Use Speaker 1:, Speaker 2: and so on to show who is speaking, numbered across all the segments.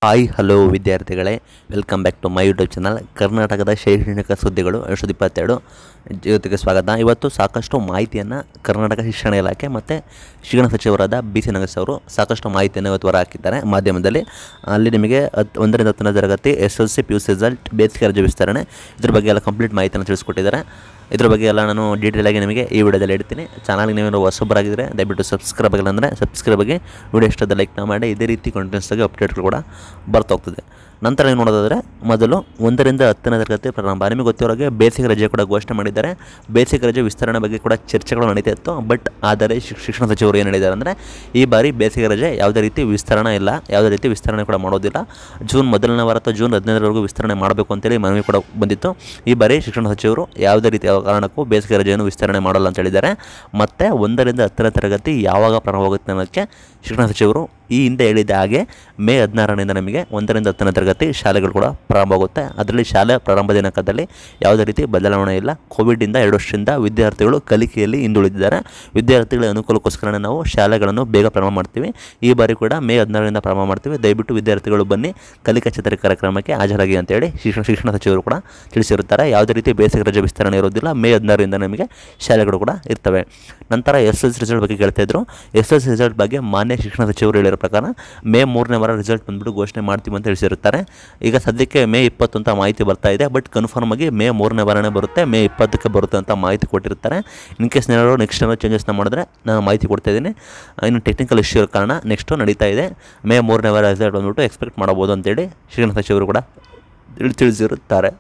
Speaker 1: hi hello ವಿದ್ಯಾರ್ಥಿಗಳೇ welcome back to my YouTube channel ಕರ್ನಾಟಕದ ಶೈಕ್ಷಣಿಕ ಸುದ್ದಿಗಳು ಎರಡು ಸಾವಿರದ ಇಪ್ಪತ್ತೆರಡು ಜೊತೆಗೆ ಸ್ವಾಗತ ಇವತ್ತು ಸಾಕಷ್ಟು ಮಾಹಿತಿಯನ್ನು ಕರ್ನಾಟಕ ಶಿಕ್ಷಣ ಇಲಾಖೆ ಮತ್ತು ಶಿಕ್ಷಣ ಸಚಿವರಾದ ಬಿ ಸಿ ನಗೇಶ್ ಅವರು ಸಾಕಷ್ಟು ಮಾಹಿತಿಯನ್ನು ಇವತ್ತು ಹೊರ ಹಾಕಿದ್ದಾರೆ ಮಾಧ್ಯಮದಲ್ಲಿ ಅಲ್ಲಿ ನಿಮಗೆ ಹತ್ತು ಒಂದರಿಂದ ಹತ್ತನೇ ತರಗತಿ S L C P U C result ಬೇಸಿಗೆ ರಜೆ ವಿಸ್ತರಣೆ ಇದ್ರ ಬಗ್ಗೆ ಎಲ್ಲ ಕಂಪ್ಲೀಟ್ ಮಾಹಿತಿಯನ್ನು ತಿಳಿಸ್ಕೊಟ್ಟಿದ್ದಾರೆ ಇದ್ರ ಬಗ್ಗೆ ಎಲ್ಲ ನಾನು ಡೀಟೇಲ್ ಆಗಿ ನಿಮಗೆ ಈ ವಿಡಿಯೋದಲ್ಲಿ ಹೇಳ್ತೀನಿ ಚಾನಲ್ಗೆ ನೀವೇನು ಹೊಸಬರಾಗಿದ್ದರೆ ದಯವಿಟ್ಟು ಸಬ್ಸ್ಕ್ರೈಬ್ ಆಗಿಲ್ಲ ಅಂದರೆ ಸಬ್ಸ್ಕ್ರೈಬ್ ಆಗಿ ವಿಡಿಯೋ ಇಷ್ಟದ ಲೈಕ್ ಮಾಡಿ ಇದೇ ರೀತಿ ಕಂಟಿನ್ಯೂಸ್ ಆಗಿ ಅಪ್ಡೇಟ್ಗಳು ಕೂಡ ಬರ್ತಾ ಹೋಗ್ತದೆ ನಂತರ ನೀವು ನೋಡೋದಾದರೆ ಮೊದಲು ಒಂದರಿಂದ ಹತ್ತನೇ ತರಗತಿ ಪ್ರಾರಂಭ ನಿಮಗೆ ಗೊತ್ತಿರೋಗೆ ಬೇಸಿಗೆ ರಜೆ ಕೂಡ ಘೋಷಣೆ ಮಾಡಿದ್ದಾರೆ ಬೇಸಿಗೆ ರಜೆ ವಿಸ್ತರಣೆ ಬಗ್ಗೆ ಕೂಡ ಚರ್ಚೆಗಳು ನಡೀತಾ ಇತ್ತು ಬಟ್ ಆದರೆ ಶಿಕ್- ಶಿಕ್ಷಣ ಸಚಿವರು ಏನು ಹೇಳಿದ್ದಾರೆ ಅಂದರೆ ಈ ಬಾರಿ ಬೇಸಿಗೆ ರಜೆ ಯಾವುದೇ ರೀತಿ ವಿಸ್ತರಣೆ ಇಲ್ಲ ಯಾವುದೇ ರೀತಿ ವಿಸ್ತರಣೆ ಕೂಡ ಮಾಡೋದಿಲ್ಲ ಜೂನ್ ಮೊದಲನೇ ವಾರ ಅಥವಾ ಜೂನ್ ಹದಿನೈದರವರೆಗೂ ವಿಸ್ತರಣೆ ಮಾಡಬೇಕು ಅಂತೇಳಿ ಮನವಿ ಕೂಡ ಬಂದಿತ್ತು ಈ ಬಾರಿ ಶಿಕ್ಷಣ ಸಚಿವರು ಯಾವುದೇ ರೀತಿಯ ಕಾರಣಕ್ಕೂ ಬೇಸಿಗೆ ರಜೆಯನ್ನು ವಿಸ್ತರಣೆ ಮಾಡಲ್ಲ ಅಂತ ಹೇಳಿದ್ದಾರೆ ಮತ್ತು ಒಂದರಿಂದ ಹತ್ತನೇ ತರಗತಿ ಯಾವಾಗ ಪ್ರಾರಂಭವಾಗುತ್ತೆ ಅನ್ನೋದಕ್ಕೆ ಶಿಕ್ಷಣ ಸಚಿವರು ಈ ಹಿಂದೆ ಹೇಳಿದ ಹಾಗೆ ಮೇ ಹದಿನಾರರಿಂದ ನಮಗೆ ಒಂದರಿಂದ ಹತ್ತನೇ ತರಗತಿ ಶಾಲೆಗಳು ಕೂಡ ಪ್ರಾರಂಭವಾಗುತ್ತೆ ಅದರಲ್ಲಿ ಶಾಲೆ ಪ್ರಾರಂಭ ದಿನಾಂಕದಲ್ಲಿ ಯಾವುದೇ ರೀತಿ ಬದಲಾವಣೆ ಇಲ್ಲ ಕೋವಿಡಿಂದ ಎರಡು ವರ್ಷದಿಂದ ವಿದ್ಯಾರ್ಥಿಗಳು ಕಲಿಕೆಯಲ್ಲಿ ಹಿಂದುಳಿದಿದ್ದಾರೆ ವಿದ್ಯಾರ್ಥಿಗಳ ಅನುಕೂಲಕ್ಕೋಸ್ಕರ ನಾವು ಶಾಲೆಗಳನ್ನು ಬೇಗ ಪ್ರಾರಂಭ ಮಾಡ್ತೀವಿ ಈ ಬಾರಿ ಕೂಡ ಮೇ ಹದಿನಾರರಿಂದ ಪ್ರಾರಂಭ ಮಾಡ್ತೀವಿ ದಯವಿಟ್ಟು ವಿದ್ಯಾರ್ಥಿಗಳು ಬನ್ನಿ ಕಲಿಕಾ ಚತುರ ಕಾರ್ಯಕ್ರಮಕ್ಕೆ ಹಾಜರಾಗಿ ಅಂತೇಳಿ ಶಿಕ್ಷಣ ಶಿಕ್ಷಣ ಸಚಿವರು ಕೂಡ ತಿಳಿಸಿರುತ್ತಾರೆ ಯಾವುದೇ ರೀತಿ ಬೇಸಿಗೆ ರಜೆ ವಿಸ್ತರಣೆ ಇರೋದಿಲ್ಲ ಮೇ ಹದಿನಾರರಿಂದ ನಮಗೆ ಶಾಲೆಗಳು ಕೂಡ ಇರ್ತವೆ ನಂತರ ಎಸ್ ಎಲ್ ಸಿ ರಿಸಲ್ಟ್ ಬಗ್ಗೆ ಕೇಳ್ತಾ ಇದ್ರು ಎಸ್ ಎಲ್ ಸಿ ರಿಸಲ್ಟ್ ಬಗ್ಗೆ ಮಾನ್ಯ ಶಿಕ್ಷಣ ಸಚಿವರು ಹೇಳಿರೋ ಪ್ರಕಾರ ಮೇ ಮೂರನೇ ವಾರ ರಿಸಲ್ಟ್ ಬಂದ್ಬಿಟ್ಟು ಘೋಷಣೆ ಮಾಡ್ತೀವಿ ಅಂತ ತಿಳಿಸಿರುತ್ತಾರೆ ಈಗ ಸದ್ಯಕ್ಕೆ ಮೇ ಇಪ್ಪತ್ತು ಅಂತ ಮಾಹಿತಿ ಬರ್ತಾ ಇದೆ ಬಟ್ ಕನ್ಫರ್ಮ್ ಆಗಿ ಮೇ ಮೂರನೇ ವಾರನೇ ಬರುತ್ತೆ ಮೇ ಇಪ್ಪತ್ತಕ್ಕೆ ಬರುತ್ತೆ ಅಂತ ಮಾಹಿತಿ ಕೊಟ್ಟಿರ್ತಾರೆ ಇನ್ ಕೇಸ್ ಏನಾದ್ರು ನೆಕ್ಸ್ಟ್ ಏನೋ ಚೇಂಜಸ್ನ ಮಾಡಿದ್ರೆ ನಾನು ಮಾಹಿತಿ ಕೊಡ್ತಾ ಇದ್ದೀನಿ ಇನ್ನು ಟೆಕ್ನಿಕಲ್ ಇಶ್ಯೂ ಇರೋ ಕಾರಣ ನೆಕ್ಸ್ಟು ನಡೀತಾ ಇದೆ ಮೇ ಮೂರನೇ ವಾರ ರಿಸಲ್ಟ್ ಬಂದ್ಬಿಟ್ಟು ಎಕ್ಸ್ಪೆಕ್ಟ್ ಮಾಡ್ಬೋದು ಅಂತೇಳಿ ಶಿಕ್ಷಣ ಸಚಿವರು ಕೂಡ ತಿಳಿ ತಿಳಿಸಿರುತ್ತಾರೆ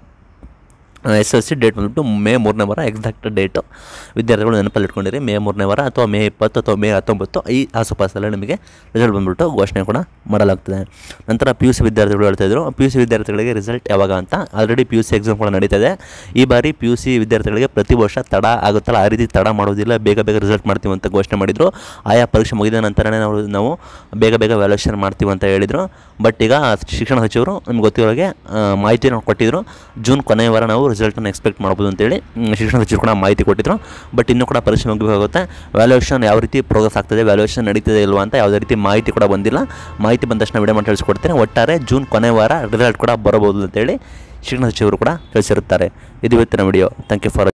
Speaker 1: ಎಸ್ ಎಲ್ ಸಿ ಡೇಟ್ ಬಂದ್ಬಿಟ್ಟು ಮೇ ಮೂರನೇ ವಾರ ಎಕ್ಸಾಕ್ಟ್ ಡೇಟು ವಿದ್ಯಾರ್ಥಿಗಳು ನೆನಪಲ್ಲಿ ಇಟ್ಕೊಂಡಿರಿ ಮೇ ಮೂರನೇ ವಾರ ಅಥವಾ ಮೇ ಇಪ್ಪತ್ತು ಅಥವಾ ಮೇ ಹತ್ತೊಂಬತ್ತು ಈ ಆಸುಪಾಸಲ್ಲಿ ನಿಮಗೆ ರಿಸಲ್ಟ್ ಬಂದ್ಬಿಟ್ಟು ಘೋಷಣೆ ಕೂಡ ಮಾಡಲಾಗ್ತದೆ ನಂತರ ಪಿ ಯು ಸಿ ವಿದ್ಯಾರ್ಥಿಗಳು ಹೇಳ್ತಾಯಿದ್ರು ಪಿ ಯು ಸಿ ವಿದ್ಯಾರ್ಥಿಗಳಿಗೆ ರಿಸಲ್ಟ್ ಯಾವಾಗ ಅಂತ already P U C exam ಕೂಡ ನಡೀತಾ ಇದೆ ಈ ಬಾರಿ ಪಿ ಯು ಸಿ ವಿದ್ಯಾರ್ಥಿಗಳಿಗೆ ಪ್ರತಿ ವರ್ಷ ತಡ ಆಗುತ್ತಲ್ಲ ಆ ರೀತಿ ತಡ ಮಾಡೋದಿಲ್ಲ ಬೇಗ ಬೇಗ ರಿಸಲ್ಟ್ ಮಾಡ್ತೀವಿ ಅಂತ ಘೋಷಣೆ ಮಾಡಿದರು ಆಯಾ ಪರೀಕ್ಷೆ ಮುಗಿದ ನಂತರನೇ ನಾವು ನಾವು ಬೇಗ ಬೇಗ ವ್ಯಾಲ್ಯೂಷನ್ ಮಾಡ್ತೀವಿ ಅಂತ ಹೇಳಿದರು ಬಟ್ ಈಗ ಶಿಕ್ಷಣ ಸಚಿವರು ನಿಮ್ಗೆ ಗೊತ್ತಿರೋಗೆ ಆ, ಮಾಹಿತಿನ ಕೊಟ್ಟಿದ್ದರು ಜೂನ್ ಕೊನೆಯ ವಾರ ನಾವು ರಿಸಲ್ಟನ್ನು ಎಕ್ಸ್ಪೆಕ್ಟ್ ಮಾಡ್ಬೋದು ಅಂತೇಳಿ ಮ್, ಶಿಕ್ಷಣ ಸಚಿವರು ಕೂಡ ಮಾಹಿತಿ ಕೊಟ್ಟಿದ್ದರು ಬಟ್ ಇನ್ನೂ ಕೂಡ ಪರೀಕ್ಷೆ ಮುಗಿಬೇಕಾಗುತ್ತೆ ವ್ಯಾಲ್ಯೂಯೇಷನ್ ಯಾವ ರೀತಿ ಪ್ರೋಗ್ರೆಸ್ ಆಗ್ತದೆ ವ್ಯಾಲ್ಯೂಯೇಷನ್ ನಡೀತದೆ ಇಲ್ವಾ ಅಂತ ಯಾವುದೇ ರೀತಿ ಮಾಹಿತಿ ಕೂಡ ಬಂದಿಲ್ಲ ಮಾಹಿತಿ ಬಂದ ತಕ್ಷಣ ವಿಡಿಯೋ ಮಾಡಿ ತಿಳಿಸ್ಕೊಡ್ತೀನಿ ಒಟ್ಟಾರೆ ಜೂನ್ ಕೊನೆಯ ವಾರ ರಿಸಲ್ಟ್ ಕೂಡ ಬರಬಹುದು ಅಂತೇಳಿ ಶಿಕ್ಷಣ ಸಚಿವರು ಕೂಡ ತಿಳಿಸಿರುತ್ತಾರೆ ಇದು ಇವತ್ತಿನ ವಿಡಿಯೋ ಥ್ಯಾಂಕ್ ಯು ಫಾರ್